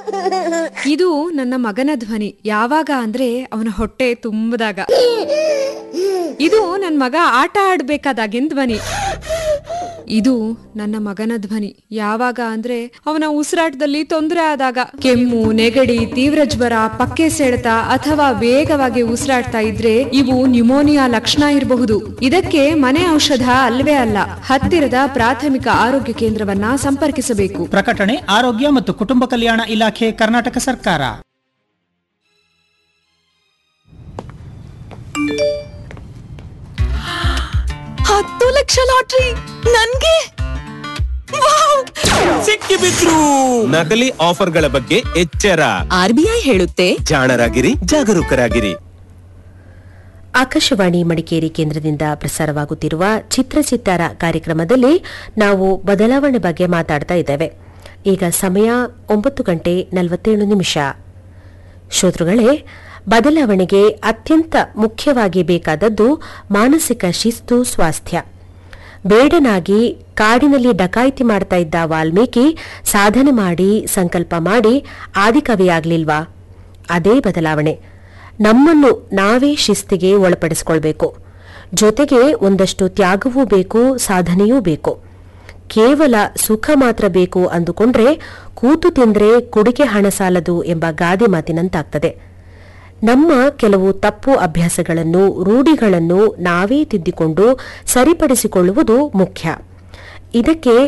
ಇದು ನನ್ನ ಮಗನ ಧ್ವನಿ ಯಾವಾಗ ಅಂದ್ರೆ ಅವನ ಹೊಟ್ಟೆ ತುಂಬದಾಗ ಇದು ನನ್ನ ಮಗ ಆಟ ಆಡ್ಬೇಕಾದಾಗಿನ ಧ್ವನಿ ಇದು ನನ್ನ ಮಗನ ಧ್ವನಿ ಯಾವಾಗ ಅಂದ್ರೆ ಅವನ ಉಸಿರಾಟದಲ್ಲಿ ತೊಂದರೆ ಆದಾಗ ಕೆಮ್ಮು ನೆಗಡಿ ತೀವ್ರ ಜ್ವರ ಪಕ್ಕೆ ಸೆಳೆತ ಅಥವಾ ವೇಗವಾಗಿ ಉಸಿರಾಡ್ತಾ ಇದ್ರೆ ಇವು ನ್ಯುಮೋನಿಯಾ ಲಕ್ಷಣ ಇರಬಹುದು ಇದಕ್ಕೆ ಮನೆ ಔಷಧ ಅಲ್ವೇ ಅಲ್ಲ ಹತ್ತಿರದ ಪ್ರಾಥಮಿಕ ಆರೋಗ್ಯ ಕೇಂದ್ರವನ್ನ ಸಂಪರ್ಕಿಸಬೇಕು ಪ್ರಕಟಣೆ ಆರೋಗ್ಯ ಮತ್ತು ಕುಟುಂಬ ಕಲ್ಯಾಣ ಇಲಾಖೆ ಕರ್ನಾಟಕ ಸರ್ಕಾರ ಹತ್ತು ಲಕ್ಷ ಲಾಟ್ರಿ ನನ್ಗೆ ವಾವ್! ಸಿಕ್ಕಿ ಬಿದ್ರು ನಕಲಿ ಆಫರ್ಗಳ ಬಗ್ಗೆ ಎಚ್ಚರ ಆರ್ಬಿಐ ಹೇಳುತ್ತೆ ಜಾಣರಾಗಿರಿ ಜಾಗರೂಕರಾಗಿರಿ ಆಕಾಶವಾಣಿ ಮಡಿಕೇರಿ ಕೇಂದ್ರದಿಂದ ಪ್ರಸಾರವಾಗುತ್ತಿರುವ ಚಿತ್ರಚಿತ್ತಾರ ಕಾರ್ಯಕ್ರಮದಲ್ಲಿ ನಾವು ಬದಲಾವಣೆ ಬಗ್ಗೆ ಮಾತಾಡ್ತಾ ಇದ್ದೇವೆ ಈಗ ಸಮಯ ಒಂಬತ್ತು ಗಂಟೆ ನಲವತ್ತೇಳು ನಿಮಿಷ ಶ್ರೋತೃಗಳೇ ಬದಲಾವಣೆಗೆ ಅತ್ಯಂತ ಮುಖ್ಯವಾಗಿ ಬೇಕಾದದ್ದು ಮಾನಸಿಕ ಶಿಸ್ತು ಸ್ವಾಸ್ಥ್ಯ ಬೇಡನಾಗಿ ಕಾಡಿನಲ್ಲಿ ಡಕಾಯಿತಿ ಮಾಡ್ತಾ ಇದ್ದ ವಾಲ್ಮೀಕಿ ಸಾಧನೆ ಮಾಡಿ ಸಂಕಲ್ಪ ಮಾಡಿ ಆದಿಕವಿಯಾಗ್ಲಿಲ್ವಾ ಅದೇ ಬದಲಾವಣೆ ನಮ್ಮನ್ನು ನಾವೇ ಶಿಸ್ತಿಗೆ ಒಳಪಡಿಸಿಕೊಳ್ಬೇಕು ಜೊತೆಗೆ ಒಂದಷ್ಟು ತ್ಯಾಗವೂ ಬೇಕು ಸಾಧನೆಯೂ ಬೇಕು ಕೇವಲ ಸುಖ ಮಾತ್ರ ಬೇಕು ಅಂದುಕೊಂಡ್ರೆ ಕೂತು ತಿಂದ್ರೆ ಕುಡಿಕೆ ಹಣ ಸಾಲದು ಎಂಬ ಗಾದೆ ಮಾತಿನಂತಾಗ್ತದೆ ನಮ್ಮ ಕೆಲವು ತಪ್ಪು ಅಭ್ಯಾಸಗಳನ್ನು ರೂಢಿಗಳನ್ನು ನಾವೇ ತಿದ್ದಿಕೊಂಡು ಸರಿಪಡಿಸಿಕೊಳ್ಳುವುದು ಮುಖ್ಯ ಇದಕ್ಕೆ